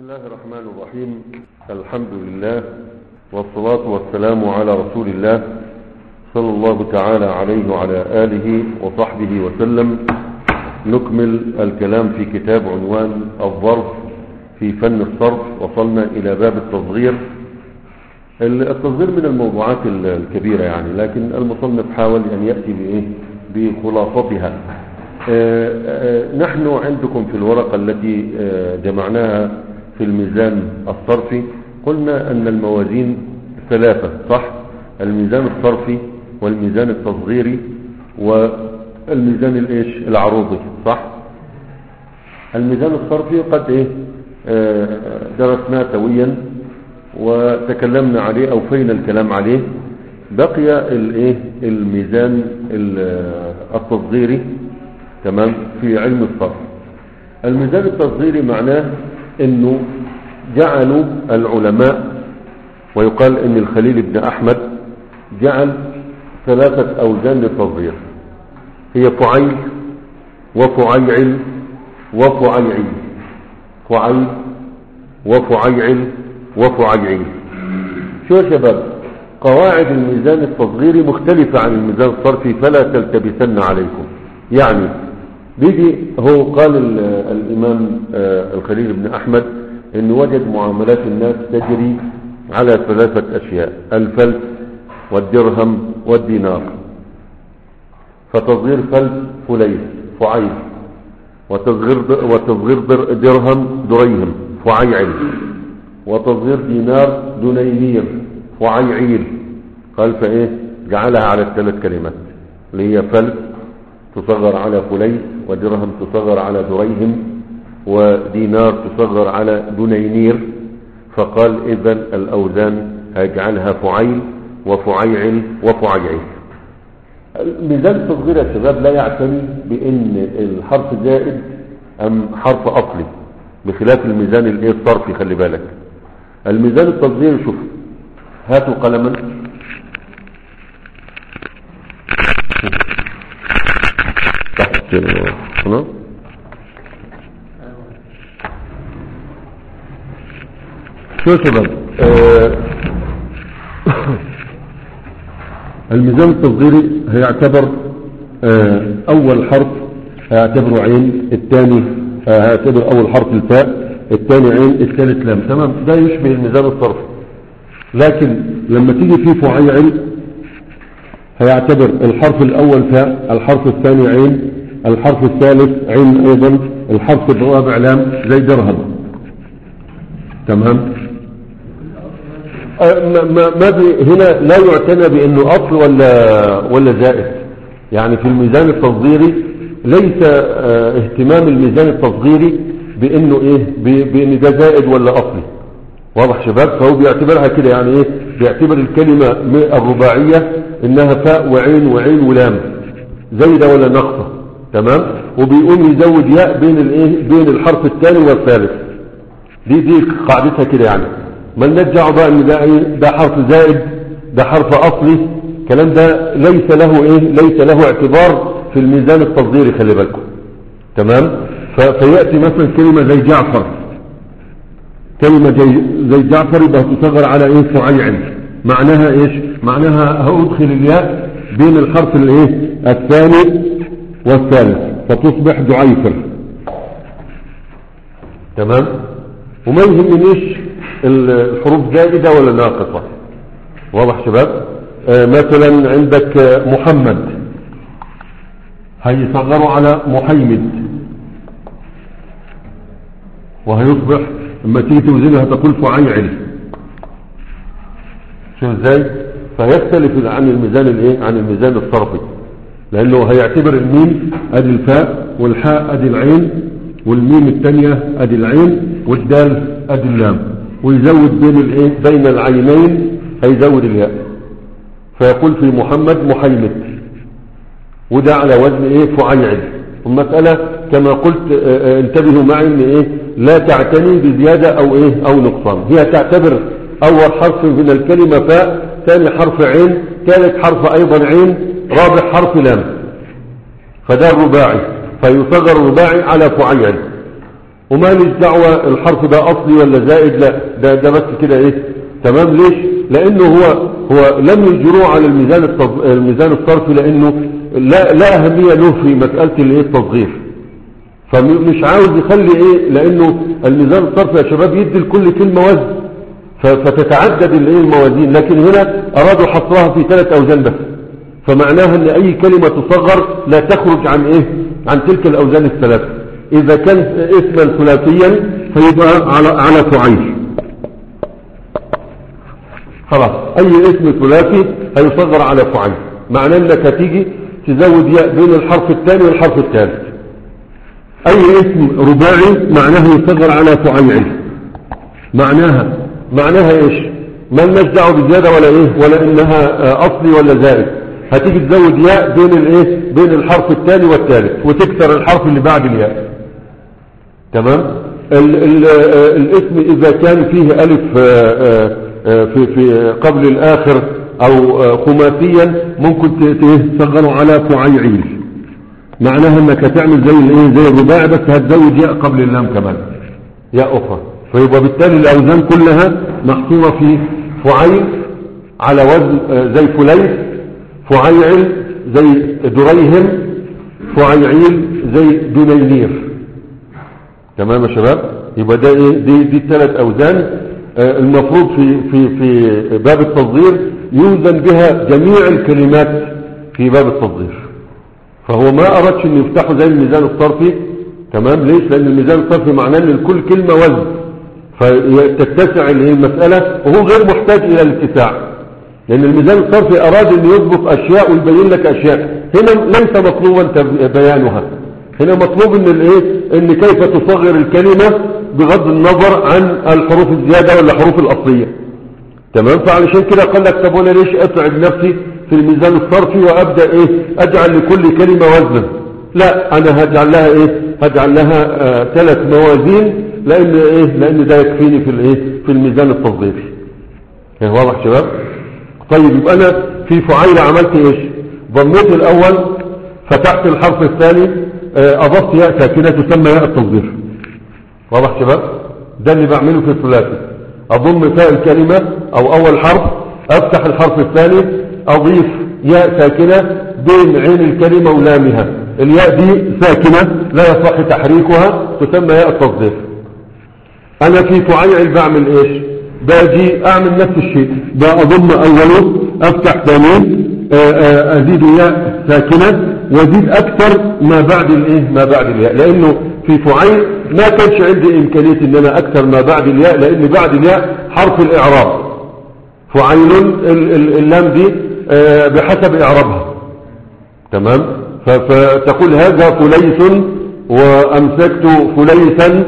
الله الرحمن الرحيم الحمد لله والصلاة والسلام على رسول الله صلى الله تعالى عليه وعلى آله وصحبه وسلم نكمل الكلام في كتاب عنوان الظرف في فن الصرف وصلنا إلى باب التصغير التصغير من الموضوعات الكبيرة يعني لكن المصنف حاول أن يأتي بإيه بخلاصتها آه، آه، نحن عندكم في الورقة التي آه، جمعناها في الميزان الصرفي قلنا أن الموازين ثلاثة صح الميزان الصرفي والميزان التصغيري والميزان الايش العروضي صح الميزان الصرفي قد ايه درسناه سويا وتكلمنا عليه او فينا الكلام عليه بقي الايه الميزان التصغيري تمام في علم الصرف الميزان التصغيري معناه انه جعلوا العلماء ويقال ان الخليل بن احمد جعل ثلاثة اوزان للتصغير هي فعيل وفعيعل وفعيعي فعيل وفعيعل وفعيعي شو يا شباب قواعد الميزان التصغيري مختلفة عن الميزان الصرفي فلا تلتبسن عليكم يعني بيجي هو قال الإمام الخليل بن أحمد أنه وجد معاملات الناس تجري على ثلاثة أشياء الفلس والدرهم والدينار فتصغير فلس فليس فعيل وتصغير وتصغير درهم دريهم فعيعل وتصغير دينار دنينير فعيعيل قال فايه جعلها على الثلاث كلمات اللي هي فلس تصغر على فليس ودرهم تصغر على دريهم ودينار تصغر على دنينير فقال اذا الاوزان هيجعلها فعيل وفعيعل وفعيعيل ميزان التصغير يا شباب لا يعتني بان الحرف زائد ام حرف اصلي بخلاف الميزان الايه الصرفي خلي بالك الميزان التصغيري شوف هاتوا قلما تحت هنا شو يا شباب آه الميزان التصغيري هيعتبر آه اول حرف هيعتبره عين الثاني آه هيعتبر اول حرف الفاء الثاني عين الثالث لام تمام ده يشبه الميزان الصرفي لكن لما تيجي فيه فعيل هيعتبر الحرف الاول فاء الحرف الثاني عين الحرف الثالث عين ايضا الحرف الرابع لام زي درهم تمام ما ما هنا لا يعتنى بانه اصل ولا ولا زائد يعني في الميزان التصغيري ليس اه اهتمام الميزان التصغيري بانه ايه بان ده زائد ولا اصلي واضح شباب فهو بيعتبرها كده يعني ايه بيعتبر الكلمة الرباعية انها فاء وعين وعين ولام زايدة ولا نقصة تمام وبيقوم يزود ياء بين الايه بين الحرف الثاني والثالث دي دي قاعدتها كده يعني ما نرجع بقى ان ده ايه ده حرف زائد ده حرف اصلي الكلام ده ليس له ايه ليس له اعتبار في الميزان التصغيري خلي بالكم تمام فياتي مثلا كلمه زي جعفر كلمه زي زي جعفر يبقى تصغر على ايه فعيعل معناها ايش معناها هادخل الياء بين الحرف الايه الثاني والثالث فتصبح دعيفر تمام وما يهمنيش الحروف زائدة ولا ناقصة واضح شباب آه مثلا عندك محمد هيصغروا على محيمد وهيصبح لما تيجي توزنها تقول فعيعل شوف ازاي فيختلف عن الميزان الايه عن الميزان الصرفي لانه هيعتبر الميم ادي الفاء والحاء ادي العين والميم الثانيه ادي العين والدال ادي اللام ويزود بين الايه بين العينين هيزود الياء فيقول في محمد محيمد وده على وزن ايه فعيعل المسألة كما قلت اه انتبهوا معي ان ايه لا تعتني بزيادة او ايه او نقصان هي تعتبر اول حرف من الكلمة فاء ثاني حرف عين ثالث حرف ايضا عين رابع حرف لام فده الرباعي فيصغر الرباعي على فعيل وماليش دعوة الحرف ده اصلي ولا زائد لا ده, ده بس كده ايه تمام ليش لانه هو هو لم يجروه على الميزان التص- الميزان الصرفي لانه لا لا اهمية له في مسألة الايه التصغير فمش عاوز يخلي ايه لانه الميزان الصرفي يا شباب يدي لكل كلمة وزن ف- فتتعدد الايه الموازين لكن هنا ارادوا حصرها في ثلاث اوزان بس فمعناها ان اي كلمة تصغر لا تخرج عن ايه عن تلك الاوزان الثلاثة اذا كان اسما ثلاثيا فيبقى على على فعيل خلاص اي اسم ثلاثي هيصغر على فعيل معناه انك هتيجي تزود ياء بين الحرف الثاني والحرف الثالث اي اسم رباعي معناه يصغر على فعيل معناها معناها ايش ما لناش دعوه بزياده ولا ايه ولا انها آه، اصلي ولا زائد هتيجي تزود ياء بين الايه بين الحرف الثاني والثالث وتكسر الحرف اللي بعد الياء تمام ال ال آه، الاسم اذا كان فيه الف آه، آه، آه، في في قبل الاخر او آه، خماسيا ممكن ت- ت- تصغره على فعيعيل معناها انك هتعمل زي الايه زي الرباعي بس هتزود ياء قبل اللام كمان ياء اخرى فيبقى بالتالي الاوزان كلها محصوره في فعيل على وزن آه، زي فليس فعيعل زي دريهم فعيعيل زي دنينير تمام يا شباب يبقى ده ايه دي دي الثلاث اوزان آه، المفروض في في في باب التصغير يوزن بها جميع الكلمات في باب التصغير فهو ما أردش أن يفتحوا زي الميزان الصرفي تمام ليش لأن الميزان الصرفي معناه أن لكل كلمة وزن فتتسع اللي هي المسألة وهو غير محتاج إلى الاتساع لأن الميزان الصرفي أراد أن يضبط أشياء ويبين لك أشياء هنا ليس مطلوبا تب- بيانها هنا مطلوب أن الإيه أن كيف تصغر الكلمة بغض النظر عن الحروف الزيادة ولا الحروف الأصلية تمام فعلشان كده قال لك طب وانا ليش اتعب نفسي في الميزان الصرفي وابدا ايه اجعل لكل كلمه وزنا لا انا هجعل لها ايه هجعل لها آه ثلاث موازين لان ايه لان ده يكفيني في الايه في الميزان التصغيري إيه واضح شباب طيب يبقى انا في فعيل عملت ايش ضميت الاول فتحت الحرف الثاني آه اضفت ياء ساكنه تسمى ياء التصغير واضح شباب ده اللي بعمله في الثلاثي اضم فاء الكلمة او اول حرف افتح الحرف الثاني اضيف ياء ساكنة بين عين الكلمة ولامها الياء دي ساكنة لا يصح تحريكها تسمى ياء التصدير انا في فعيل بعمل ايش باجي اعمل نفس الشيء بأضم اوله افتح ثانيه آه، آه، ازيد ياء ساكنة وازيد اكثر ما بعد الايه ما بعد الياء لانه في فعيل ما كانش عندي امكانية ان انا اكثر ما بعد الياء لان بعد الياء حرف الاعراب فعيل ال- ال- اللام دي آه، بحسب اعرابها تمام ف- فتقول هذا فليس وامسكت فليسا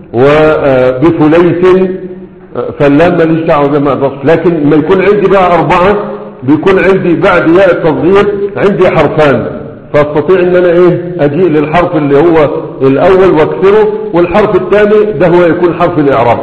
وبفليس فاللام ماليش دعوه زي ما اضفت لكن ما يكون عندي بقى اربعه بيكون عندي بعد ياء التصغير عندي حرفان فاستطيع ان انا ايه اجيء للحرف اللي هو الاول واكسره والحرف الثاني ده هو يكون حرف الاعراب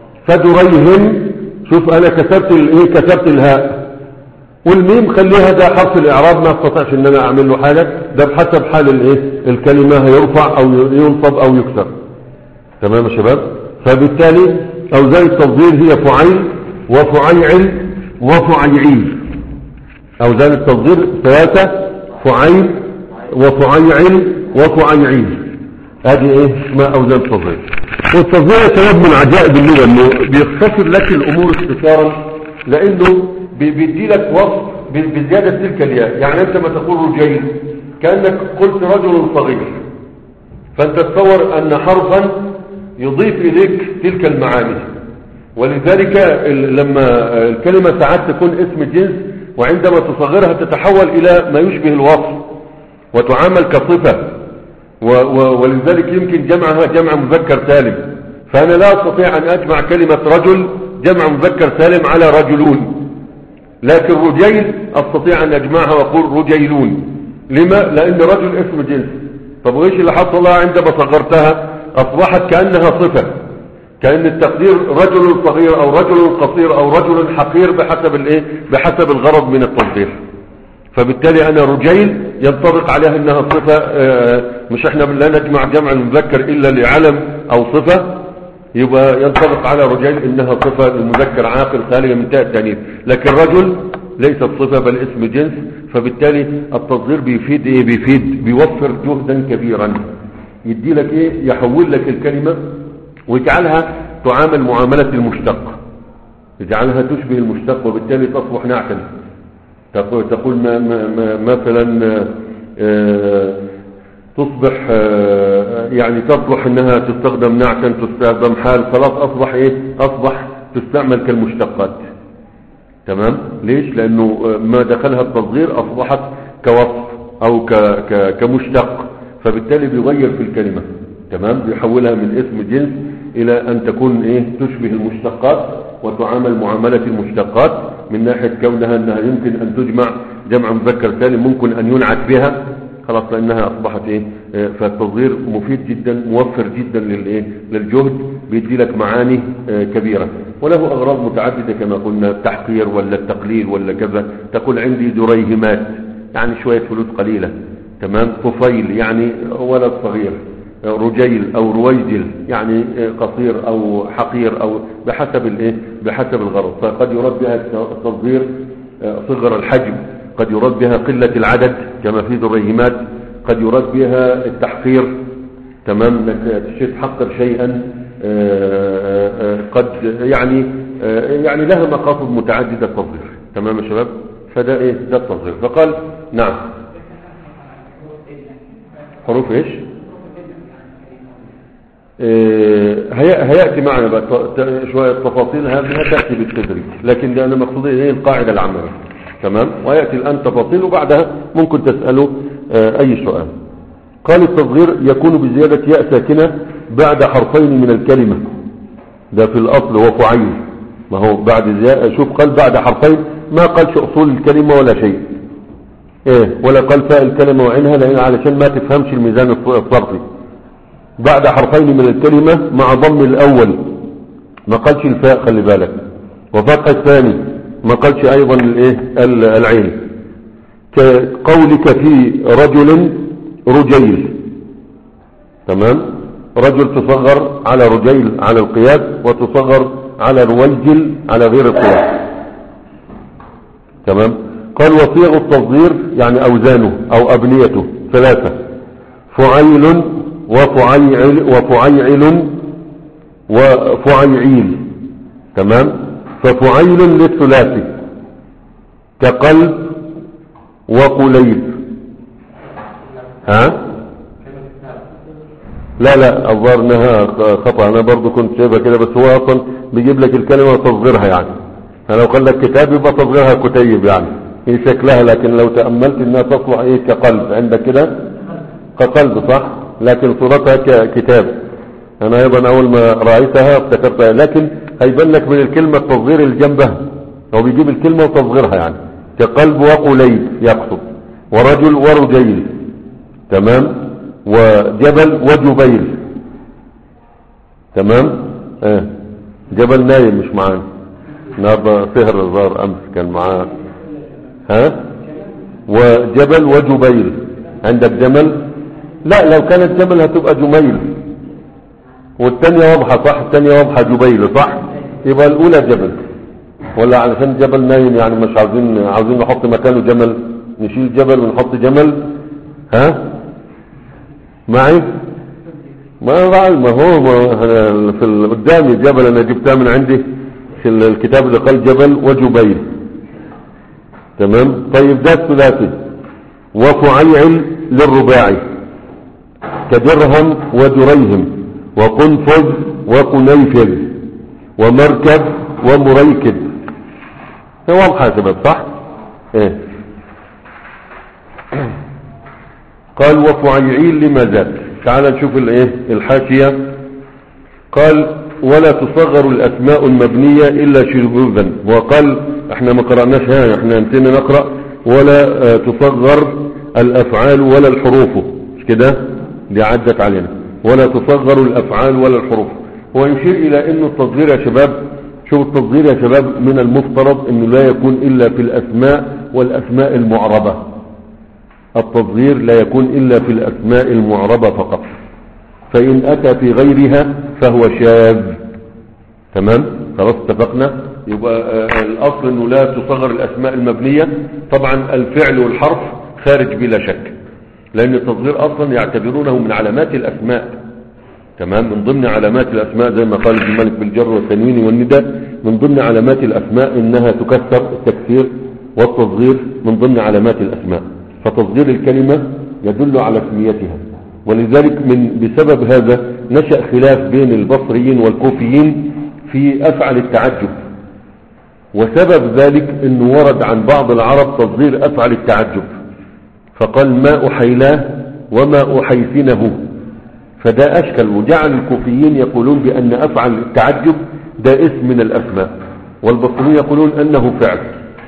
فدريهم شوف انا كتبت الايه كتبت الهاء والميم خليها ده حرف الاعراب ما استطعش ان انا اعمل له حاجه ده بحسب حال الايه الكلمه هيرفع او ينصب او يكسر تمام يا شباب فبالتالي اوزان التصغير هي فعيل وفعيعل وفعيعيل اوزان التصغير ثلاثه فعيل وفعيعل وفعيعيل هذه ايه اسمها اوزان التصغير والتصغير يا شباب من عجائب اللغه انه بيختصر لك الامور اختصارا لانه بي- بيدي لك وصف ب- بزياده تلك الياء يعني انت ما تقول رجيل كانك قلت رجل صغير فانت تصور ان حرفا يضيف اليك تلك المعاني ولذلك ال- لما الكلمة ساعات تكون اسم جنس وعندما تصغرها تتحول الى ما يشبه الوصف وتعامل كصفة و و ولذلك يمكن جمعها جمع مذكر سالم فانا لا استطيع ان اجمع كلمة رجل جمع مذكر سالم على رجلون لكن رجيل استطيع ان اجمعها واقول رجيلون لما لان رجل اسم جنس طب وايش اللي حصل لها عندما صغرتها اصبحت كانها صفه كان التقدير رجل صغير او رجل قصير او رجل حقير بحسب الايه بحسب الغرض من التقدير فبالتالي انا رجيل ينطبق عليها انها صفه آه، مش احنا لا نجمع جمع المذكر الا لعلم او صفة يبقى ينطبق على رجال انها صفة المذكر عاقل خالية من تاء التانيث لكن رجل ليست صفة بل اسم جنس فبالتالي التصغير بيفيد ايه بيفيد بيوفر جهدا كبيرا يدي لك ايه يحول لك الكلمة ويجعلها تعامل معاملة المشتق يجعلها تشبه المشتق وبالتالي تصبح نعتا تقول, تقول ما ما ما مثلا آه، تصبح آه، يعني تصلح انها تستخدم نعتا تستخدم حال خلاص اصبح ايه اصبح تستعمل كالمشتقات تمام ليش لانه آه، ما دخلها التصغير اصبحت كوصف او ك ك كمشتق فبالتالي بيغير في الكلمة تمام بيحولها من اسم جنس الى ان تكون ايه تشبه المشتقات وتعامل معاملة المشتقات من ناحية كونها انها يمكن ان تجمع جمع مذكر سالم ممكن ان ينعت بها خلاص لانها اصبحت ايه آه، فالتصغير مفيد جدا موفر جدا للايه للجهد بيدي لك معاني آه، كبيرة وله اغراض متعددة كما قلنا التحقير ولا التقليل ولا كذا تقول عندي دريهمات يعني شوية فلوس قليلة تمام طفيل يعني ولد صغير رجيل او رويجل يعني قصير او حقير او بحسب الايه بحسب الغرض فقد يراد بها التصغير صغر الحجم قد يراد بها قلة العدد كما في دريهمات قد يراد بها التحقير تمام انك تحقر شيئا قد يعني يعني لها مقاصد متعددة التصغير تمام يا شباب فده ايه ده التصغير فقال نعم حروف ايش إيه هيأتي معنا بقى شوية تفاصيل هذه تأتي بالتدريج لكن ده أنا مقصودي هي القاعدة العامة تمام ويأتي الآن تفاصيل وبعدها ممكن تسألوا آه أي سؤال قال التصغير يكون بزيادة ياء ساكنة بعد حرفين من الكلمة ده في الأصل وفعيل ما هو بعد زيادة شوف قال بعد حرفين ما قالش أصول الكلمة ولا شيء ايه ولا قال فاء الكلمة وعينها لان علشان ما تفهمش الميزان الصرفي بعد حرفين من الكلمة مع ضم الاول ما قالش الفاء خلي بالك وفتح الثاني ما قالش ايضا الايه العين كقولك في رجل رجيل تمام رجل تصغر على رجيل على القياس وتصغر على رويجل على غير القياس تمام قال وصيغ التصغير يعني أوزانه أو أبنيته ثلاثة فعيل وفعيعل وفعيعل وفعيعيل تمام ففعيل للثلاثي كقلب وقليب ها لا لا الظاهر انها خطأ انا برضو كنت شايفها كده بس هو اصلا بيجيب لك الكلمة وتصغيرها يعني فلو قال لك كتاب يبقى تصغيرها كتيب يعني في شكلها لكن لو تأملت انها تصلح ايه كقلب عندك كده كقلب صح لكن صورتها ككتاب انا ايضا اول ما رأيتها افتكرتها لكن هيبان لك من الكلمة التصغير اللي جنبها هو بيجيب الكلمة وتصغيرها يعني كقلب وقليب يقصد ورجل ورجيل تمام وجبل وجبيل تمام اه جبل نايم مش معانا النهارده سهر الظاهر امس كان معاه ها وجبل وجبيل عندك جمل لا لو كانت جمل هتبقى جميل والثانية واضحة صح الثانية واضحة جبيل صح يبقى الاولى جبل ولا علشان جبل نايم يعني مش عاوزين عاوزين نحط مكانه جمل نشيل جبل ونحط جمل ها معي ما ما هو ما في قدامي جبل انا جبتها من عندي في الكتاب اللي قال جبل وجبيل تمام طيب ده الثلاثي وفعيعل للرباعي كدرهم ودريهم وقنفذ وقنيفذ ومركب ومريكب هي واضحة يا شباب صح ايه قال وفعيعيل لما زاد تعال نشوف الايه الحاشية قال ولا تصغر الاسماء المبنية الا شذوذا وقال احنا ما قرأناش ها احنا نسينا نقرأ ولا اه تصغر الافعال ولا الحروف مش كده دي عدت علينا ولا تصغر الافعال ولا الحروف هو يشير الى انه التصغير يا شباب شوف التصغير يا شباب من المفترض انه لا يكون الا في الاسماء والاسماء المعربة التصغير لا يكون الا في الاسماء المعربة فقط فإن أتى في غيرها فهو شاذ تمام خلاص اتفقنا يبقى آه، الأصل أنه لا تصغر الأسماء المبنية طبعا الفعل والحرف خارج بلا شك لأن التصغير أصلا يعتبرونه من علامات الأسماء تمام من ضمن علامات الأسماء زي ما قال ابن مالك بالجر والتنوين والنداء من ضمن علامات الأسماء إنها تكسر التكسير والتصغير من ضمن علامات الأسماء فتصغير الكلمة يدل على اسميتها ولذلك من بسبب هذا نشأ خلاف بين البصريين والكوفيين في أفعل التعجب وسبب ذلك أنه ورد عن بعض العرب تصغير أفعل التعجب فقال ما أحيلاه وما أحيثنه فده أشكل وجعل الكوفيين يقولون بأن أفعل التعجب ده اسم من الأسماء والبصريين يقولون أنه فعل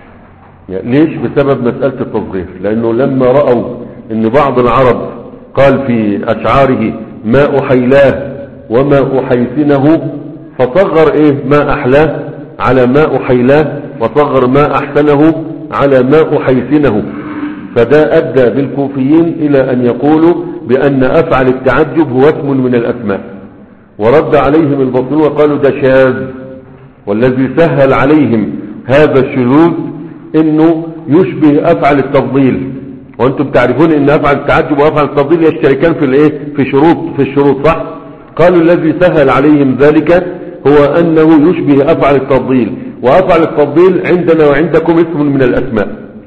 يعني ليش بسبب مسألة التصغير لأنه لما رأوا أن بعض العرب قال في أشعاره ما أحيلاه وما أحيثنه فصغر إيه ما أحلاه على ما أحيلاه وصغر ما أحسنه على ما أحيثنه فده أدى بالكوفيين إلى أن يقولوا بأن أفعل التعجب هو اسم من الأسماء ورد عليهم البصرون وقالوا ده شاذ والذي سهل عليهم هذا الشذوذ انه يشبه افعل التفضيل وانتم تعرفون ان افعل التعجب وافعل التفضيل يشتركان في الايه في شروط في الشروط صح قالوا الذي سهل عليهم ذلك هو انه يشبه افعل التفضيل وافعل التفضيل عندنا وعندكم اسم من الاسماء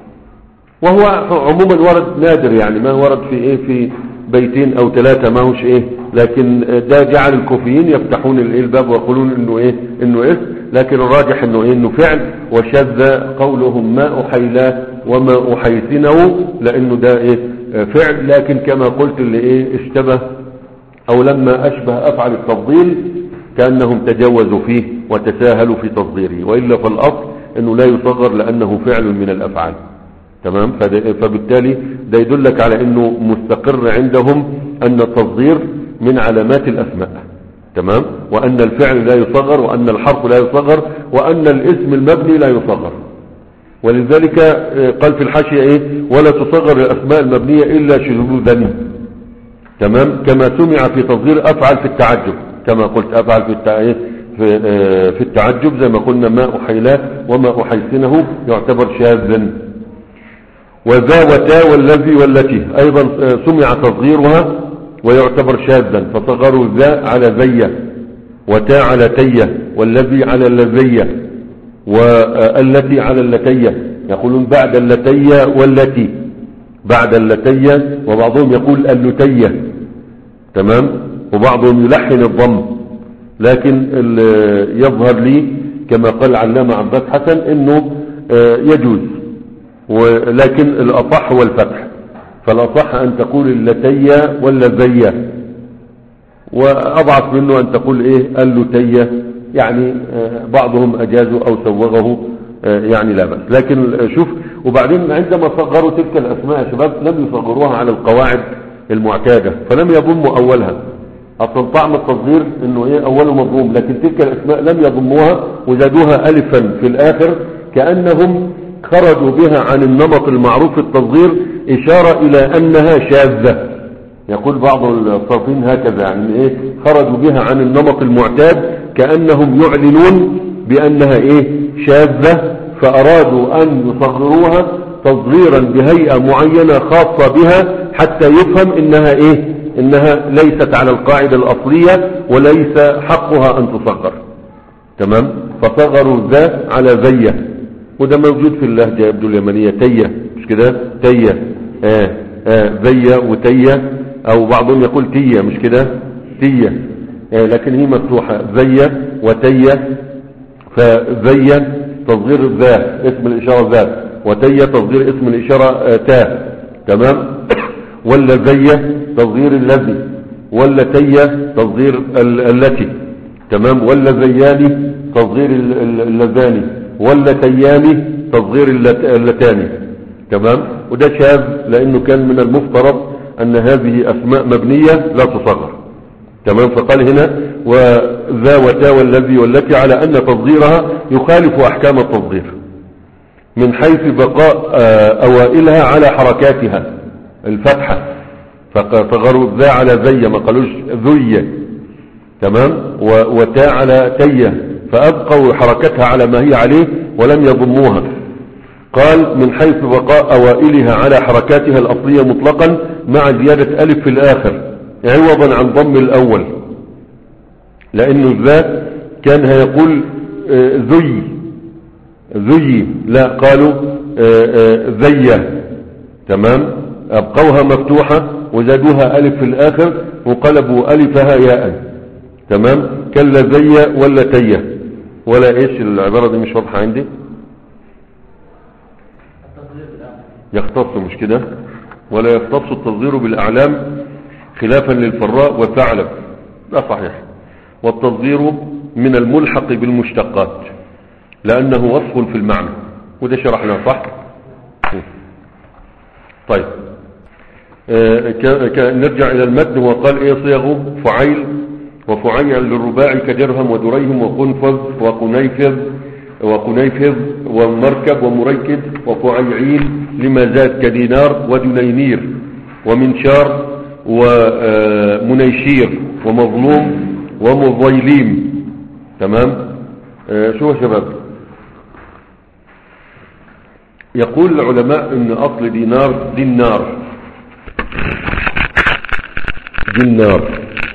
وهو عموما ورد نادر يعني ما ورد في ايه في بيتين او ثلاثة ما هوش ايه لكن ده جعل الكوفيين يفتحون الايه الباب ويقولون انه ايه انه اسم لكن الراجح انه ايه انه فعل وشذ قولهم ما احيلاه وما احيثنه لانه ده ايه فعل لكن كما قلت اللي ايه اشتبه او لما اشبه افعل التفضيل كانهم تجاوزوا فيه وتساهلوا في تصديره والا فالاصل انه لا يصغر لانه فعل من الافعال تمام فبالتالي ده يدلك على انه مستقر عندهم ان التصغير من علامات الاسماء تمام وان الفعل لا يصغر وان الحرف لا يصغر وان الاسم المبني لا يصغر ولذلك قال في الحاشية ايه ولا تصغر الاسماء المبنية الا شذوذا تمام كما سمع في تصغير افعل في التعجب كما قلت افعل في في في التعجب زي ما قلنا ما احيلاه وما احيسنه يعتبر شاذا وذا وتا والذي والتي ايضا سمع تصغيرها ويعتبر شاذا فصغروا ذا على ذي وتا على تي والذي على اللذية والتي على اللتية يقولون بعد اللتية والتي بعد اللتية وبعضهم يقول اللتية تمام وبعضهم يلحن الضم لكن يظهر لي كما قال علامة عباس حسن انه يجوز ولكن الاصح هو الفتح فالاصح ان تقول اللتية واللذية واضعف منه ان تقول ايه اللتية يعني بعضهم اجازوا او سوغه يعني لا بأس لكن شوف وبعدين عندما صغروا تلك الاسماء يا شباب لم يصغروها على القواعد المعتادة فلم يضموا اولها اصلا طعم التصغير انه ايه اوله مضموم لكن تلك الاسماء لم يضموها وزادوها الفا في الاخر كأنهم خرجوا بها عن النمط المعروف في التصغير اشارة الى انها شاذة يقول بعض الصافين هكذا يعني ايه خرجوا بها عن النمط المعتاد كأنهم يعلنون بانها ايه شاذة فارادوا ان يصغروها تصغيرا بهيئة معينة خاصة بها حتى يفهم انها ايه انها ليست على القاعدة الاصلية وليس حقها ان تصغر تمام فصغروا ذا على ذيه وده موجود في اللهجة يبدو اليمنية تية مش كده تية آه آه ذية وتية او بعضهم يقول تية مش كده تية آه لكن هي مفتوحة ذية وتية فذية تصغير ذا اسم الاشارة ذا وتية تصغير اسم الاشارة آه تا تمام ولا ذية تصغير الذي ولا تية تصغير التي تمام ولا ذياني تصغير اللذاني ولا تيامي تصغير اللتاني تمام وده شاذ لانه كان من المفترض ان هذه اسماء مبنية لا تصغر تمام فقال هنا وذا وتا والذي والتي على ان تصغيرها يخالف احكام التصغير من حيث بقاء اوائلها على حركاتها الفتحة فق- فغروا ذا على زي ما قالوش ذي تمام و- وتاء على تيه فأبقوا حركتها على ما هي عليه ولم يضموها قال من حيث بقاء أوائلها على حركاتها الأصلية مطلقا مع زيادة ألف في الآخر عوضا عن ضم الأول لأنه الذات كان هيقول آه، ذي ذي لا قالوا آه، آه، ذية تمام أبقوها مفتوحة وزادوها ألف في الآخر وقلبوا ألفها ياء تمام كلا زي ولا تيه ولا ايش العبارة دي مش واضحة عندي يختص مش كده ولا يختص التصغير بالأعلام خلافا للفراء والثعلب لا صحيح والتصغير من الملحق بالمشتقات لأنه وصف في المعنى وده شرحناه صح طيب آه، ك- ك- نرجع إلى المتن وقال إيه صيغه فعيل وفعيل للرباعي كدرهم ودريهم وقنفذ وقنيفذ وقنيفذ ومركب ومريكب وفعيعين لما زاد كدينار ودنينير ومنشار ومنيشير ومظلوم ومضيليم تمام آه، شو يا شباب يقول العلماء ان اصل دينار دينار دينار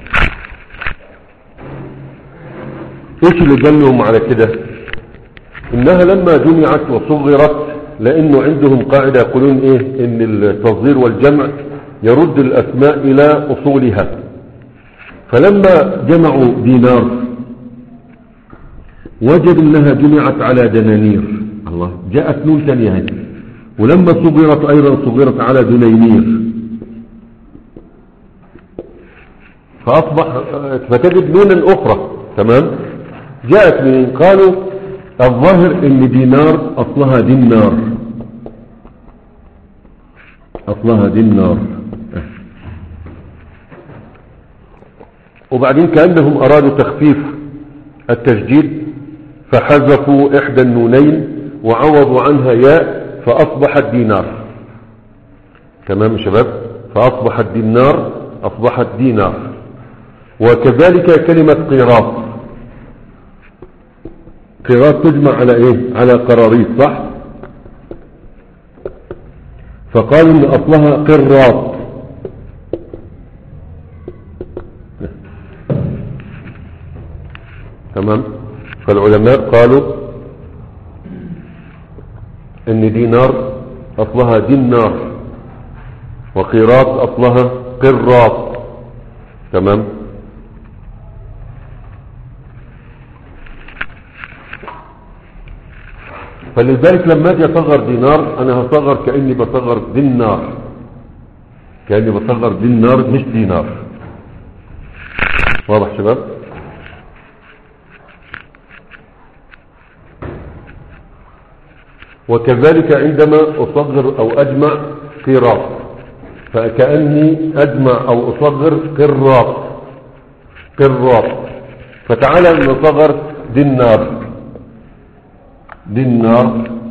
ايش اللي دلهم على كده انها لما جمعت وصغرت لانه عندهم قاعدة يقولون ايه ان التصغير والجمع يرد الاسماء الى اصولها فلما جمعوا دينار وجدوا انها جمعت على دنانير الله جاءت نون ثانية هذه ولما صغرت ايضا صغرت على دنينير فاصبح فتجد نونا اخرى تمام جاءت من قالوا الظاهر ان دينار اصلها دينار اصلها دينار وبعدين كأنهم ارادوا تخفيف التشديد فحذفوا احدى النونين وعوضوا عنها ياء فاصبحت دينار تمام يا شباب فاصبحت دينار اصبحت دينار وكذلك كلمة قيراط قيراط تجمع على ايه على قراريط صح فقالوا ان اصلها قراط تمام فالعلماء قالوا ان دينار اصلها دينار وقيراط اصلها قراط تمام فلذلك لما اجي اصغر دينار انا هصغر كاني بصغر دينار كاني بصغر دينار مش دينار واضح شباب وكذلك عندما اصغر او اجمع قيراط فكاني اجمع او اصغر قراط قراط فتعالى نصغر دينار دينار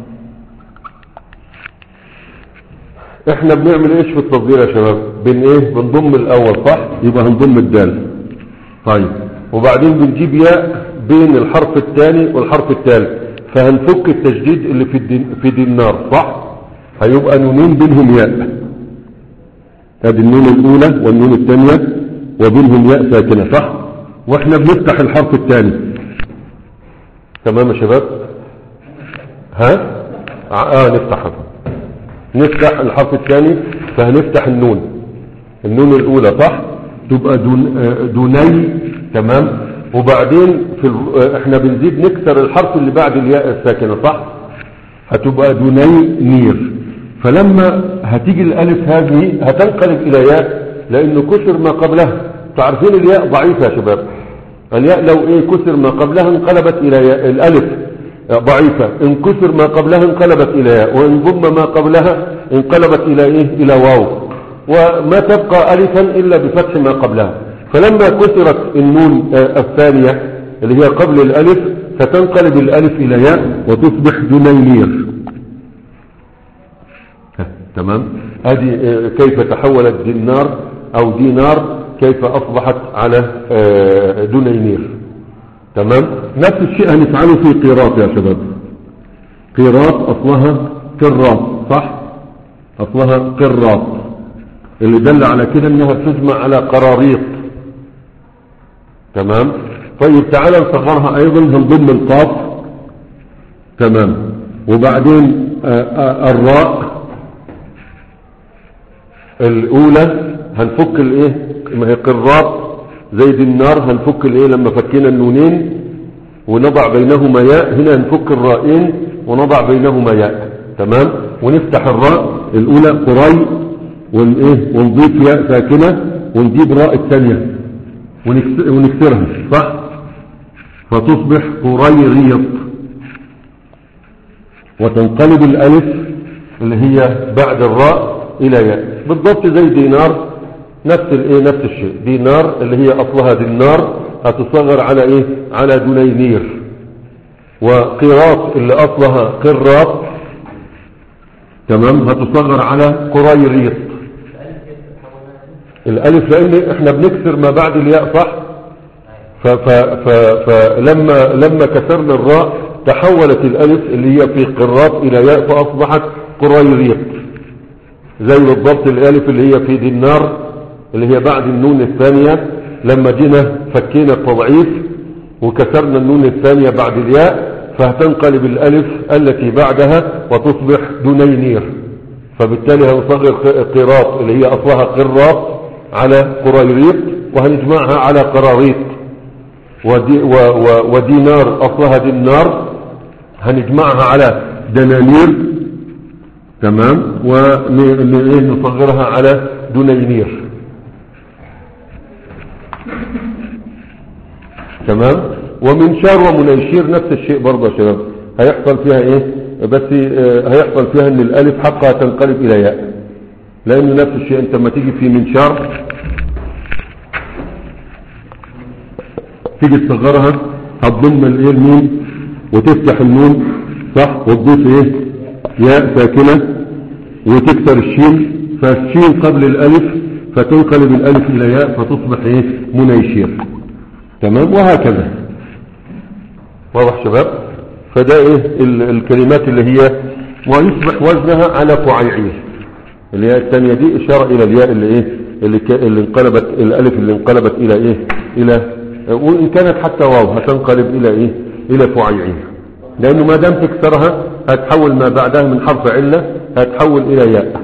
احنا بنعمل ايش في التصغير يا شباب بن ايه بنضم الاول صح يبقى هنضم الدال طيب وبعدين بنجيب ياء بين الحرف الثاني والحرف الثالث فهنفك التشديد اللي في الدين في دينار صح هيبقى نونين بينهم ياء ادي النون الاولى والنون الثانيه وبينهم ياء ساكنه صح واحنا بنفتح الحرف الثاني تمام يا شباب ها اه نفتحها نفتح الحرف الثاني فهنفتح النون النون الاولى صح تبقى دون آه دوني تمام وبعدين في ال... آه احنا بنزيد نكسر الحرف اللي بعد الياء الساكنه صح هتبقى دوني نير فلما هتيجي الالف هذه هتنقلب الى ياء لانه كسر ما قبلها تعرفين الياء ضعيفه يا شباب الياء لو ايه كسر ما قبلها انقلبت الى ياء الالف ضعيفة ان كسر ما قبلها انقلبت الى ياء وان ضم ما قبلها انقلبت الى ايه الى واو وما تبقى الفا الا بفتح ما قبلها فلما كسرت النون الثانية اللي هي قبل الالف ستنقلب الالف الى ياء وتصبح دنينير تمام هذه كيف تحولت دينار او دينار كيف اصبحت على آه، دنينير تمام نفس الشيء هنفعله في قيراط يا شباب قيراط اصلها قراط صح اصلها قراط اللي دل على كده انها بتجمع على قراريط تمام طيب تعالى نصغرها ايضا هنضم القاف تمام وبعدين آه، آه، الراء الاولى هنفك الايه ما هي قراط زي دي النار هنفك الايه لما فكينا النونين ونضع بينهما ياء هنا هنفك الرائين ونضع بينهما ياء تمام ونفتح الراء الاولى قري ونايه ونضيف ياء ساكنه ونجيب راء الثانيه ونكس- ونكسرها صح فتصبح قريريط وتنقلب الالف اللي هي بعد الراء الى ياء بالضبط زي دينار نفس الايه نفس الشيء دينار اللي هي اصلها دينار هتصغر على ايه على دنينير وقراط اللي اصلها قراط تمام هتصغر على قريريط الالف لان احنا بنكسر ما بعد الياء صح ف ف ف فلما لما كسرنا الراء تحولت الالف اللي هي في قراط الى ياء فاصبحت قريريط زي بالضبط الالف اللي هي في دينار اللي هي بعد النون الثانية لما جينا فكينا التضعيف وكسرنا النون الثانية بعد الياء فهتنقلب الالف التي بعدها وتصبح دنينير فبالتالي هنصغر قراط اللي هي اصلها قراط على قريريط وهنجمعها على قراريط ودي و و ودينار اصلها دينار هنجمعها على دنانير تمام ونصغرها على دنينير تمام ومنشار ومنيشير نفس الشيء برضه يا شباب هيحصل فيها ايه بس آه، هيحصل فيها ان الالف حقها تنقلب الى ياء لان نفس الشيء انت لما تيجي في منشار تيجي تصغرها هتضم الايه الميم وتفتح النون صح وتضيف ايه ياء ساكنه وتكسر الشين فالشين قبل الالف فتنقلب الالف الى ياء فتصبح ايه منيشير تمام وهكذا واضح شباب فده ايه ال- الكلمات اللي هي ويصبح وزنها على قعيعير اللي هي الثانية دي اشارة الى الياء اللي ايه اللي, ك... اللي انقلبت الالف اللي انقلبت الى ايه الى وان كانت حتى واو هتنقلب الى ايه الى فعيعير لانه ما دام تكسرها هتحول ما بعدها من حرف علة هتحول الى ياء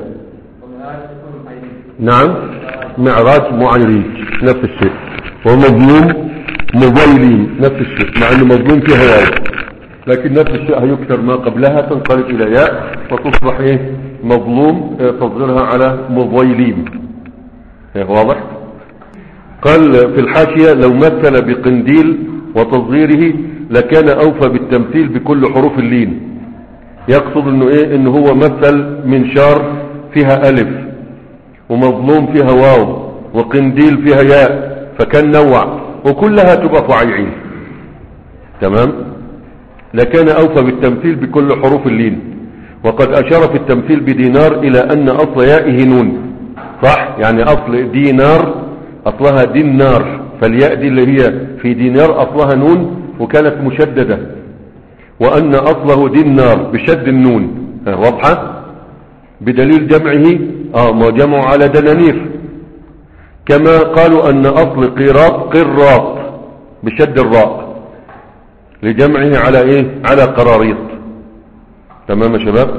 نعم معراج معيريج نفس الشيء ومظلوم مظيلين نفس الشيء مع انه مظلوم فيها واو لكن نفس الشيء هيكسر ما قبلها تنقلب الى ياء وتصبح ايه مظلوم آه، تصغيرها على مظيلين إيه، واضح قال في الحاشية لو مثل بقنديل وتصغيره لكان اوفى بالتمثيل بكل حروف اللين يقصد انه ايه انه هو مثل منشار فيها الف ومظلوم فيها واو وقنديل فيها ياء فكان نوع وكلها تبقى فعيعين تمام لكان أوفى بالتمثيل بكل حروف اللين وقد أشار في التمثيل بدينار إلى أن أصل يائه نون صح يعني أصل دينار أصلها دينار فالياء دي اللي هي في دينار أصلها نون وكانت مشددة وأن أصله دينار بشد النون ها، واضحة بدليل جمعه اه ما جمعوا على دنانير كما قالوا ان اصل قيراط قراط بشد الراء لجمعه على ايه على قراريط تمام يا شباب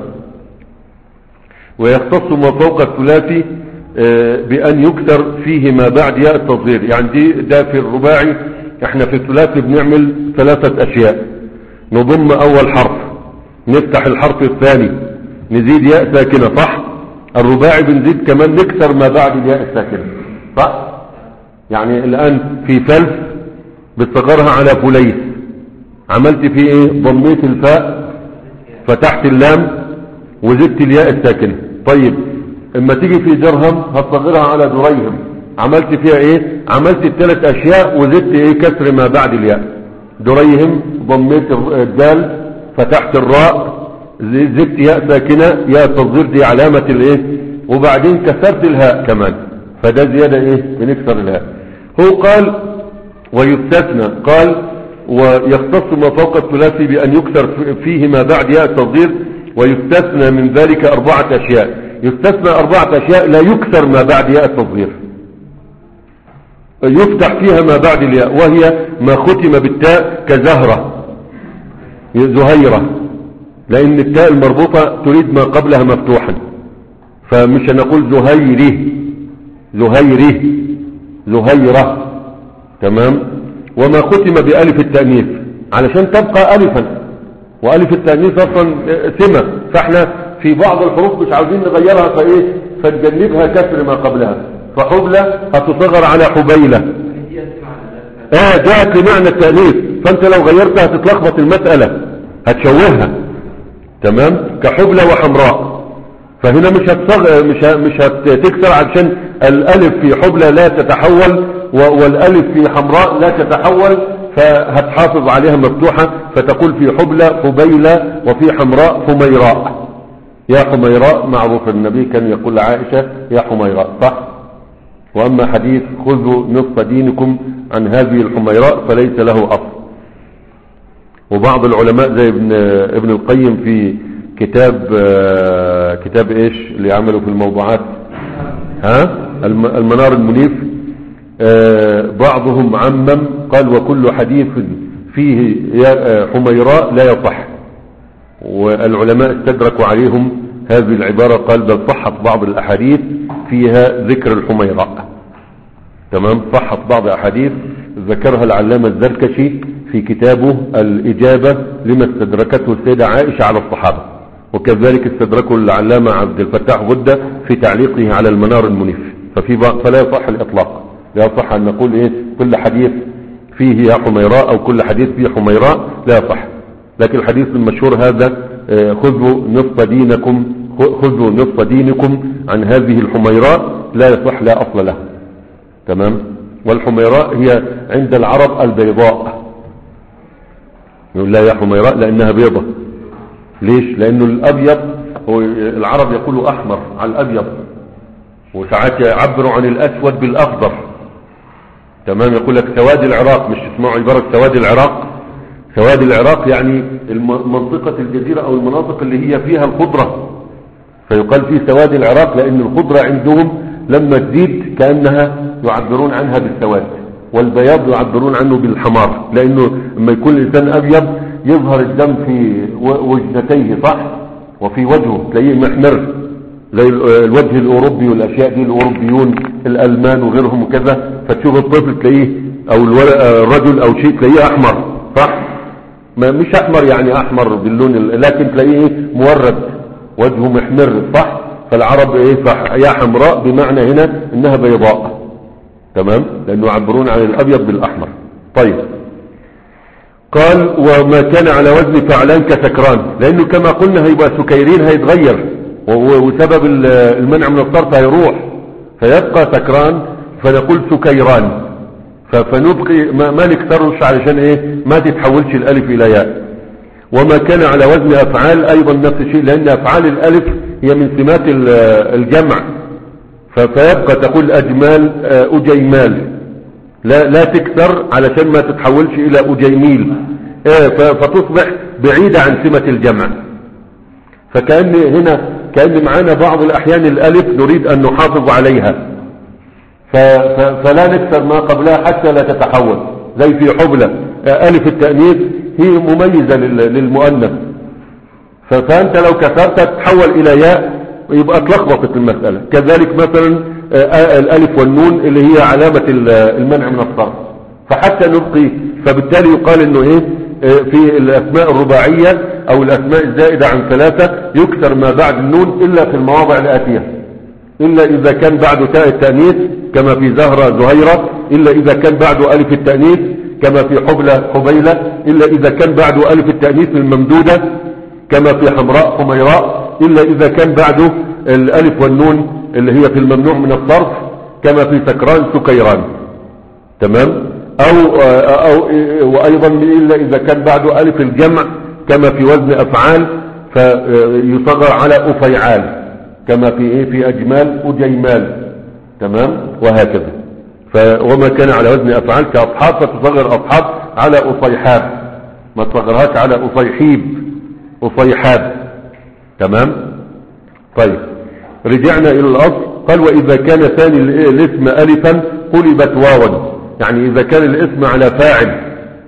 ويختص ما فوق الثلاثي آه، بان يكثر فيه ما بعد ياء التصغير يعني دي ده في الرباعي احنا في الثلاثي بنعمل ثلاثة اشياء نضم اول حرف نفتح الحرف الثاني نزيد ياء ساكنة صح الرباعي بنزيد كمان نكسر ما بعد الياء الساكنة صح يعني الآن في فلس بتصغرها على فليس عملت فيه ايه ضميت الفاء فتحت اللام وزدت الياء الساكنة طيب اما تيجي في درهم هتصغرها على دريهم عملت فيها ايه عملت الثلاث اشياء وزدت ايه كسر ما بعد الياء دريهم ضميت الدال فتحت الراء زدت ياء ساكنة ياء التصغير دي علامة الايه وبعدين كسرت الهاء كمان فده زيادة ايه بنكسر الهاء هو قال ويستثنى قال ويختص ما فوق الثلاثي بأن يكسر فيه ما بعد ياء التصغير ويستثنى من ذلك أربعة أشياء يستثنى أربعة أشياء لا يكسر ما بعد ياء التصغير يفتح فيها ما بعد الياء وهي ما ختم بالتاء كزهرة زهيرة لأن التاء المربوطة تريد ما قبلها مفتوحا فمش هنقول زهيره زهيره زهيرة تمام وما ختم بألف التأنيث علشان تبقى ألفا وألف التأنيث أصلا سمة فاحنا في بعض الحروف مش عاوزين نغيرها فإيه فنجنبها كسر ما قبلها فحبلة هتصغر على حبيلة اه جاءت لمعنى التأنيث فانت لو غيرتها هتتلخبط المسألة هتشوهها تمام كحبلة وحمراء فهنا مش هتصغ... مش ه... مش هتكسر عشان الالف في حبلة لا تتحول و... والالف في حمراء لا تتحول فهتحافظ عليها مفتوحة فتقول في حبلة حبيلة وفي حمراء حميراء يا حميراء معروف النبي كان يقول لعائشة يا حميراء صح وأما حديث خذوا نصف دينكم عن هذه الحميراء فليس له أصل وبعض العلماء زي ابن, ابن القيم في كتاب كتاب ايش اللي عملوا في الموضوعات ها المنار المنيف بعضهم عمم قال وكل حديث فيه حميراء لا يصح والعلماء استدركوا عليهم هذه العبارة قال بل صحت بعض الأحاديث فيها ذكر الحميراء تمام صحت بعض الأحاديث ذكرها العلامة الزركشي في كتابه الإجابة لما استدركته السيدة عائشة على الصحابة وكذلك استدركه العلامة عبد الفتاح غدة في تعليقه على المنار المنيف ففي فلا يصح الإطلاق لا يصح أن نقول إيه كل حديث فيه يا حميراء أو كل حديث فيه حميراء لا يصح لكن الحديث المشهور هذا خذوا نصف دينكم خذوا نصف دينكم عن هذه الحميراء لا يصح لا أصل له تمام والحميراء هي عند العرب البيضاء يقول لا يا حميراء لأنها بيضة ليش لأنه الأبيض هو العرب يقولوا أحمر على الأبيض وساعات يعبروا عن الأسود بالأخضر تمام يقول لك سواد العراق مش تسمعوا عبارة سواد العراق سواد العراق يعني منطقة الجزيرة أو المناطق اللي هي فيها الخضرة فيقال في سواد العراق لأن الخضرة عندهم لما تزيد كأنها يعبرون عنها بالسواد والبياض يعبرون عنه بالحمار لأنه لما يكون الإنسان أبيض يظهر الدم في وجنتيه صح وفي وجهه تلاقيه محمر زي الوجه الأوروبي والأشياء دي الأوروبيون الألمان وغيرهم وكذا فتشوف الطفل تلاقيه أو الرجل أو شيء تلاقيه أحمر صح ما مش أحمر يعني أحمر باللون لكن تلاقيه مورد وجهه محمر صح فالعرب ايه يا حمراء بمعنى هنا انها بيضاء تمام لانه يعبرون عن الابيض بالاحمر طيب قال وما كان على وزن فعلان كسكران لانه كما قلنا هيبقى سكيرين هيتغير وسبب المنع من الصرف هيروح فيبقى سكران فنقول سكيران فنبقي ما, ما نكسرش علشان ايه ما تتحولش الالف الى ياء وما كان على وزن افعال ايضا نفس الشيء لان افعال الالف هي من سمات الجمع فيبقى تقول اجمال اجيمال لا لا تكسر علشان ما تتحولش الى اجيميل فتصبح بعيدة عن سمة الجمع فكأن هنا كأن معانا بعض الاحيان الالف نريد ان نحافظ عليها فلا نكسر ما قبلها حتى لا تتحول زي في حبلة الف التأنيث هي مميزة للمؤنث فانت لو كسرتها تتحول الى ياء يبقى اتلخبطت المسألة كذلك مثلا الالف والنون اللي هي علامة المنع من الصرف فحتى نبقي فبالتالي يقال انه ايه في الاسماء الرباعية او الاسماء الزائدة عن ثلاثة يكسر ما بعد النون الا في المواضع الاتية الا اذا كان بعد تاء التأنيث كما في زهرة زهيرة الا اذا كان بعد الف التأنيث كما في حبلة حبيلة إلا إذا كان بعده ألف التأنيث الممدودة كما في حمراء حميراء إلا إذا كان بعده الألف والنون اللي هي في الممنوع من الصرف كما في سكران سكيران تمام أو, أو وأيضا إلا إذا كان بعده ألف الجمع كما في وزن أفعال فيصغر على أفيعال كما في إيه في أجمال أجيمال تمام وهكذا ف وما كان على وزن أفعال كأصحاب فتصغر أصحاب على أصيحاب ما تصغرهاش على أصيحيب أصيحاب تمام طيب رجعنا إلى الأصل قال وإذا كان ثاني الاسم ألفا قلبت واوا يعني إذا كان الاسم على فاعل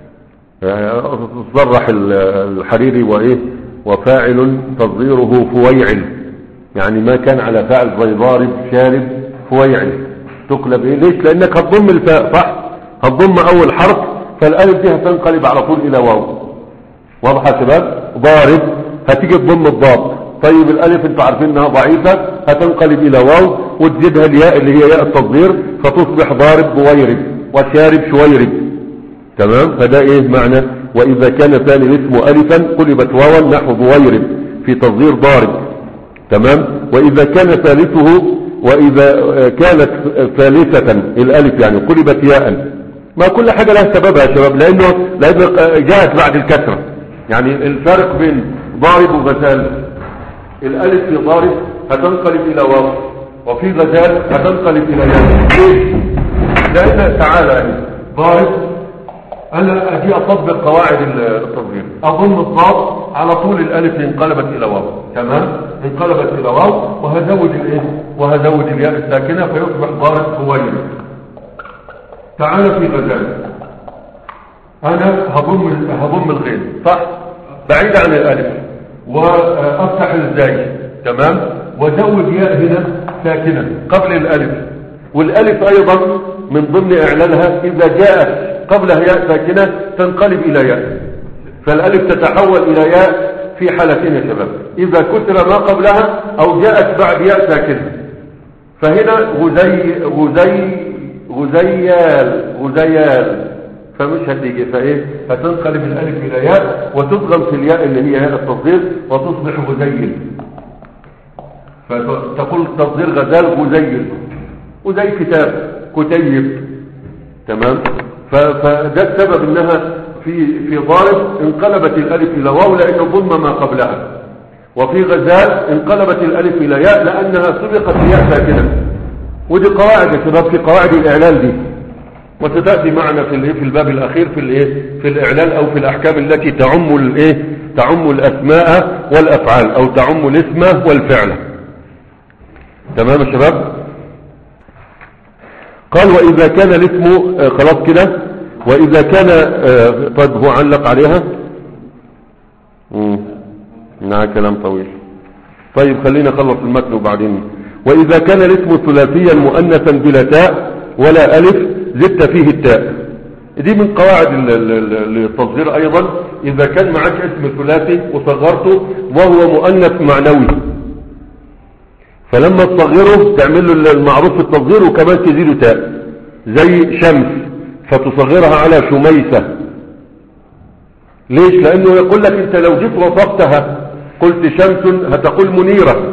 صرح الحريري وإيه وفاعل تصغيره فويعل يعني ما كان على فاعل زي ضارب شارب فويعل تقلب إيه ليش لأنك هتضم الفاء صح هتضم أول حرف فالألف دي هتنقلب على طول إلى واو واضح يا شباب ضارب هتيجي تضم الضاد طيب الالف انتوا عارفين انها ضعيفة هتنقلب الى واو وتزيدها الياء اللي هي ياء التصغير فتصبح ضارب بويرب وشارب شويرب تمام فده ايه معنى واذا كان ثاني الاسم الفا قلبت واوا نحو بويرب في تصغير ضارب تمام واذا كان ثالثه واذا كانت ثالثة الالف يعني قلبت ياء ما كل حاجة لها سببها يا شباب لانه لانه جاءت بعد الكسرة يعني الفرق بين ضارب وغزال الالف في ضارب هتنقلب الى واو وفي غزال هتنقلب الى ياء ليه لان تعالى يعني ضارب انا اجي اطبق قواعد التصغير اضم الضاد على طول الالف انقلبت الى واو تمام انقلبت الى واو وهزود الايه وهزود الياء الساكنه فيصبح ضارب خوير تعالى في غزال انا هضم هضم الغين صح بعيد عن الالف وافتح الزاي تمام وزود ياء هنا ساكنه قبل الالف والالف ايضا من ضمن اعلانها اذا جاءت قبلها ياء ساكنه تنقلب الى ياء فالالف تتحول الى ياء في حالتين يا شباب اذا كسر ما قبلها او جاءت بعد ياء ساكنه فهنا غزي غزي غزيال غزيال فمش هتيجي فايه فتنقلب الالف الى ياء وتضغم في الياء اللي هي ياء التصغير وتصبح غزيل فتقول تصغير غزال غزيل وزي كتاب كتيب تمام فده السبب انها في في ضارب انقلبت الالف الى واو لانه ضم ما قبلها وفي غزال انقلبت الالف الى ياء لانها سبقت بياء ساكنه ودي قواعد يا شباب في قواعد الاعلال دي وستاتي معنا في الايه في الباب الاخير في الايه في الاعلال او في الاحكام التي تعم الايه تعم الاسماء والافعال او تعم الاسم والفعل تمام يا شباب قال واذا كان الاسم آه خلاص كده واذا كان آه طيب هو علق عليها نعم كلام طويل طيب خلينا نخلص المتن وبعدين واذا كان الاسم ثلاثيا مؤنثا بلا تاء ولا الف زدت فيه التاء دي من قواعد التصغير ايضا اذا كان معك اسم ثلاثي وصغرته وهو مؤنث معنوي فلما تصغره تعمل له المعروف في التصغير وكمان تزيده تاء زي شمس فتصغرها على شميسة ليش لانه يقول لك انت لو جيت وصفتها قلت شمس هتقول منيرة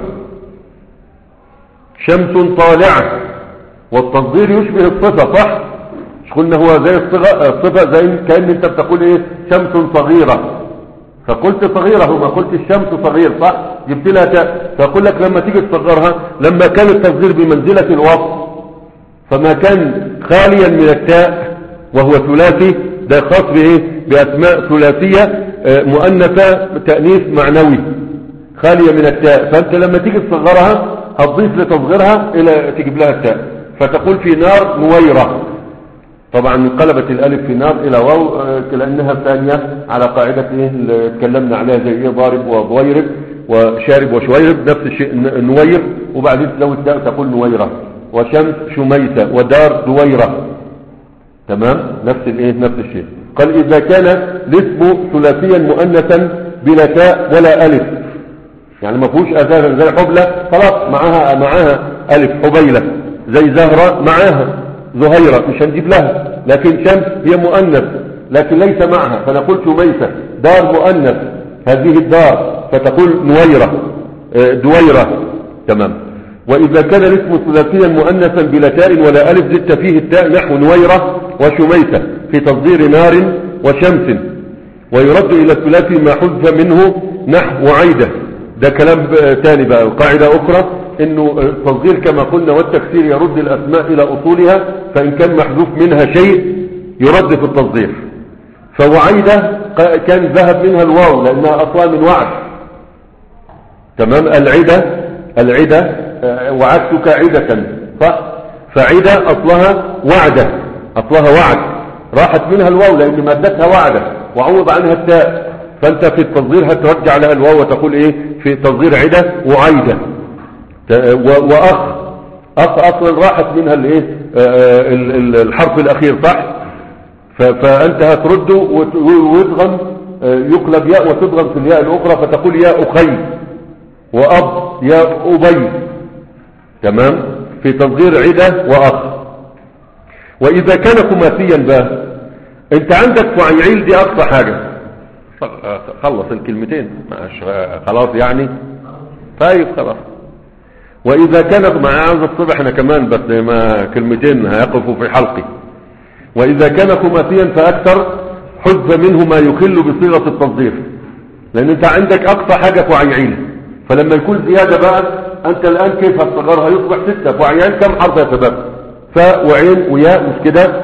شمس طالعة والتصغير يشبه الصفة صح مش قلنا هو زي الصفة زي كأن انت بتقول ايه شمس صغيرة فقلت صغيرة وما قلت الشمس صغير صح جبت لها تاء فأقول لك لما تيجي تصغرها لما كان التصغير بمنزلة الوصف فما كان خاليا من التاء وهو ثلاثي ده خاص بايه باسماء ثلاثية مؤنثة تأنيث معنوي خالية من التاء فانت لما تيجي تصغرها هتضيف لتصغيرها الى تجيب لها التاء فتقول في نار نويرة طبعا انقلبت الالف في نار الى واو لانها ثانية على قاعدة ايه اللي اتكلمنا عليها زي ايه ضارب وضويرب وشارب وشويرب نفس الشيء نوير وبعدين تزود التاء تقول نويرة وشمس شميسة ودار دويرة تمام نفس الايه نفس الشيء قال اذا كان الاسم ثلاثيا مؤنثا بلا تاء ولا الف يعني ما فيهوش اساسا زي حبلة خلاص معاها معاها الف حبيلة زي زهرة معاها زهيرة مش هنجيب لها لكن شمس هي مؤنث لكن ليس معها فنقول شميسة دار مؤنث هذه الدار فتقول نويرة دويرة تمام وإذا كان الاسم ثلاثيا مؤنثا بلا تاء ولا ألف زدت فيه التاء نحو نويرة وشميسة في تصدير نار وشمس ويرد إلى الثلاثي ما حذف منه نحو عيدة ده كلام تاني بقى قاعدة أخرى انه التصغير كما قلنا والتكسير يرد الاسماء الى اصولها فان كان محذوف منها شيء يرد في التصغير فوعيدة كان ذهب منها الواو لانها اصلا من وعد تمام العدة العدة آه، وعدتك عدة صح فعدة اصلها وعدة اصلها وعد راحت منها الواو لان مادتها وعدة وعوض عنها التاء فانت في التصغير هترجع لها الواو وتقول ايه في تصغير عدة وعيدة ت- و- واخ اخ اصلا راحت منها الايه آه، ال- ال- الحرف الاخير صح ف- فانت هترده وت- ويدغم آه، يقلب ياء وتدغم في الياء الاخرى فتقول يا اخي واب يا ابي تمام في تصغير عدة واخ واذا كان خماسيا بقى انت عندك فعيعيل دي اقصى حاجة خلص الكلمتين مش خلاص يعني طيب خلاص واذا كانت مع عاوز الصبح انا كمان بس ما كلمتين هيقفوا في حلقي واذا كان خماسيا فاكثر حذف منه ما يخل بصيغة التصدير لان انت عندك اقصى حاجة فعيعيل فلما يكون زيادة بقى انت الان كيف هتصغرها يصبح ستة فعيعيل كم حرف يا شباب فاء وعين وياء مش كده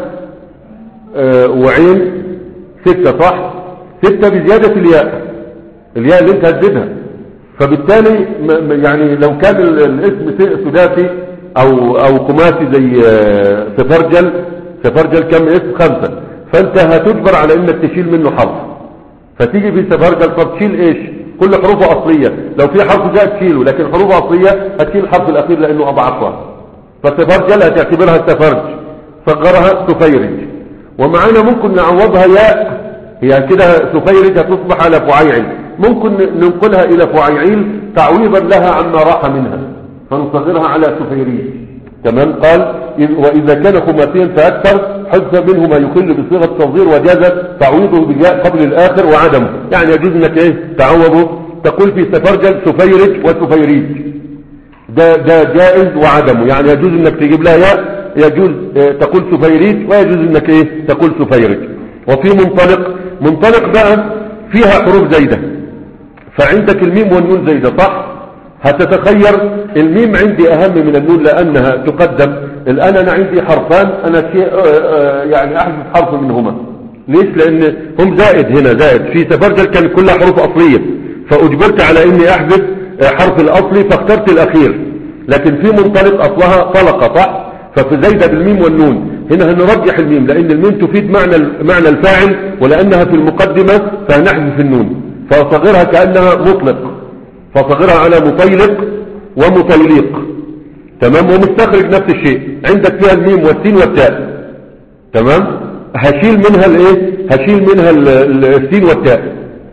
آه وعين ستة صح ستة بزيادة الياء الياء اللي انت هتزيدها فبالتالي م- م- يعني لو كان ال- الاسم س- سداسي او او خماسي زي آه، سفرجل سفرجل كم اسم خمسة فانت هتجبر على انك تشيل منه حرف فتيجي في سفرجل طب تشيل ايش كل حروفه اصلية لو في حرف جاء تشيله لكن حروفه اصلية هتشيل الحرف الاخير لانه اضعفها فسفرجل هتعتبرها سفرج صغرها سفيرج ومعانا ممكن نعوضها ياء هي كده سفيرج هتصبح على فعيعل ممكن ننقلها الى فعيعيل تعويضا لها عما راح منها فنصغرها على سفيريج تمام قال إذ- واذا كان خماسيا فاكثر حذف منه ما يخل بصيغه التصغير وجاز تعويضه بالياء قبل الاخر وعدمه يعني يجوز انك ايه تعوضه تقول في سفرجل سفيرج وسفيريج ده ده جائز وعدمه يعني يجوز انك تجيب لها ياء يجوز آه، تقول سفيريج ويجوز انك ايه تقول سفيرج وفي منطلق منطلق بقى فيها حروف زايده فعندك الميم والنون زايده صح هتتخير الميم عندي اهم من النون لانها تقدم الان انا عندي حرفان انا شيء آه، آه، يعني احذف حرف منهما ليش لان هم زائد هنا زائد في سفرجل كان كلها حروف اصليه فاجبرت على اني احذف آه، حرف الاصلي فاخترت الاخير لكن في منطلق اصلها طلقه صح ففي زايده بالميم والنون هنا هنرجح الميم لان الميم تفيد معنى معنى الفاعل ولانها في المقدمه فنحذف النون فاصغرها كانها مطلق فصغرها على مطيلق ومطيليق تمام ومستخرج نفس الشيء عندك فيها الميم والسين والتاء تمام هشيل منها الايه هشيل منها ال- ال- السين والتاء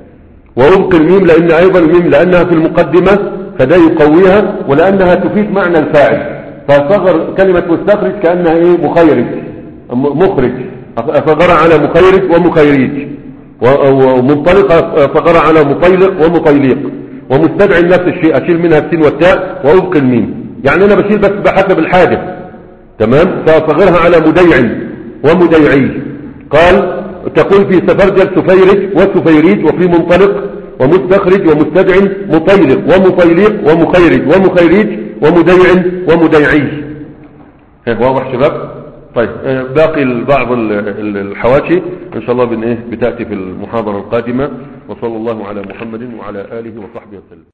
وابقي الميم لان ايضا الميم لانها في المقدمة فده يقويها ولانها تفيد معنى الفاعل فصغر كلمة مستخرج كأنها ايه مخيرج م- مخرج صغر على مخيرج ومخيريج و- ومنطلقة صغر على مطيلق ومطيليق ومستدعي نفس الشيء اشيل منها السين والتاء وابقي الميم يعني انا بشيل بس بحسب الحاجة تمام فأصغرها على مديع ومديعي قال تقول في سفرجل سفيرج وسفيريج وفي منطلق ومستخرج ومستدع مطيلق ومطيلق ومخيرج ومخيريج ومديع ومديعي ها، واضح شباب طيب آه، باقي بعض ال- ال- الحواشي ان شاء الله بن ايه بتاتي في المحاضره القادمه وصلى الله على محمد وعلى اله وصحبه وسلم